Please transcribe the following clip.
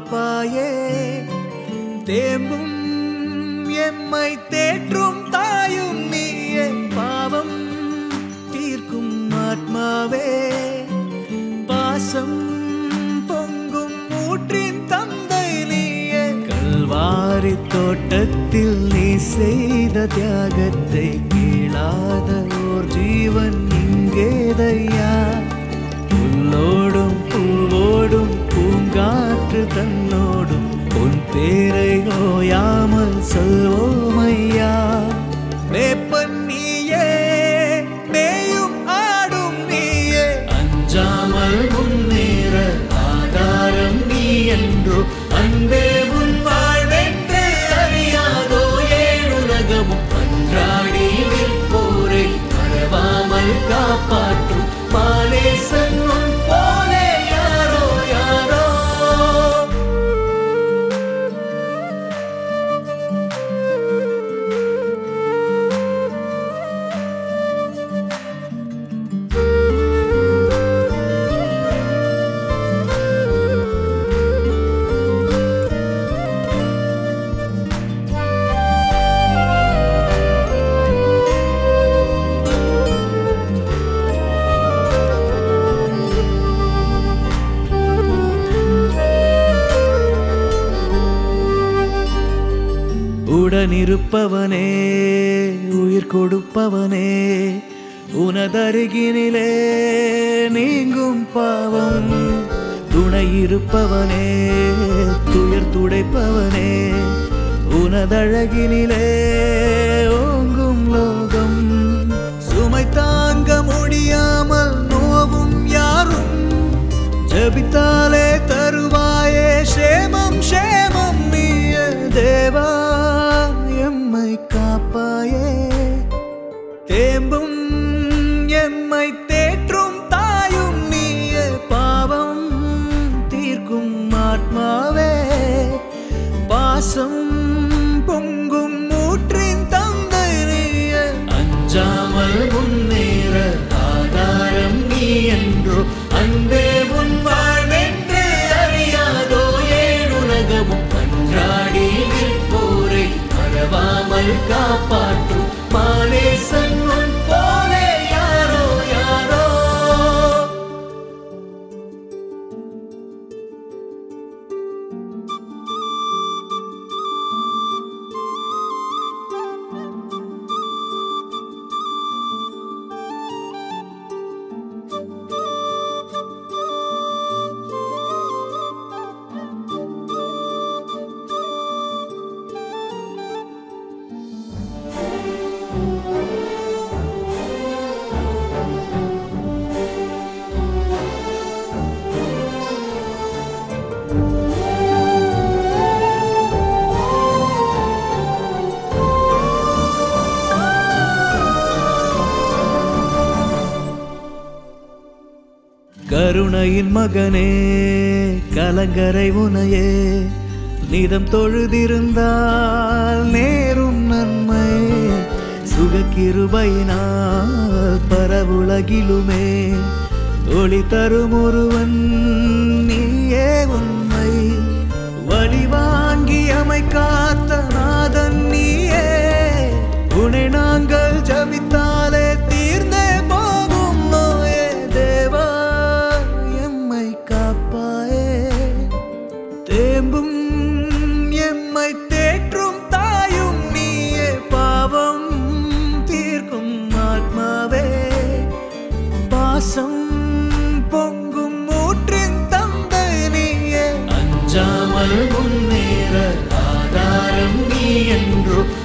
காப்பாயே தேம்பும் எம்மை தேற்றும் தாயும் நீயே பாவம் தீர்க்கும் ஆத்மாவே பாசம் பொங்கும் ஊற்றின் தந்தை நீயே கல்வாரி தோட்டத்தில் நீ செய்த தியாகத்தை கேளாத ஓர் ஜீவன் இங்கேதையா புல்லோடும் பூவோடும் பூங்காற்று தன்னோடும் உன் பேரை ஓயாமல் சொல்வோமையா மேப்பன் நீயே மேயும் ஆடும் நீயே அஞ்சாமல் முன்னேற ஆதாரம் நீ என்றோ அன்பே உன் வாழ்வென்று அறியாதோ ஏழுலகமும் அன்றாடி நிற்போரை மறவாமல் காப்பாற்றும் மாலேசன் உன் போலே யாரோ யாரோ உடனிருப்பவனே உயிர் கொடுப்பவனே உனதருகினிலே நீங்கும் பாவம் துணையிருப்பவனே துயர் துடைப்பவனே உனதழகினிலே ஓங்கும் லோகம் சுமை தாங்க முடியாமல் நோவும் யாரும் ஜபித்தாலே தருவாயே சேமம் சேமம் நீய தேவா எம்மை காப்பாயே தேம்பும் எம்மை தேற்றும் தாயும் நீயே பாவம் தீர்க்கும் ஆத்மாவே பாசம் பொங்கும் ஊற்றின் தந்தை நீயே அஞ்சாமல் முன்னேற ஆதாரம் நீ என்றோ அன்பே உன் வாழ்வென்று அறியாதோ ஏழுலகமும் அன்றாடி நிற்போரை மறவாமல் காப்பாற்றும் மாலேசன் உன் போலே யாரோ யாரோ கருணையின் மகனே கலங்கரை உனையே நிதம் தொழுதிருந்தால் நேரும் நன்மை சுகக்கிருபையினால் பரவுலகிலுமே ஒளி தரும் ஒருவன் நீயே உண்மை வழி வாங்கி அமை காத்த நாதன் நீயே உனை நாங்கள் ஜபித்தாலே தீர்ந்தே போகும் நோயே தேவா எம்மை காப்பாயே தேம்பும் எம்மை தேற்றும் தாயும் நீயே பாவம் தீர்க்கும் ஆத்மாவே பாசம் பொங்கும் ஊற்றின் தந்தை நீயே அஞ்சாமல் முன்னேற ஆதாரம் நீ என்றோ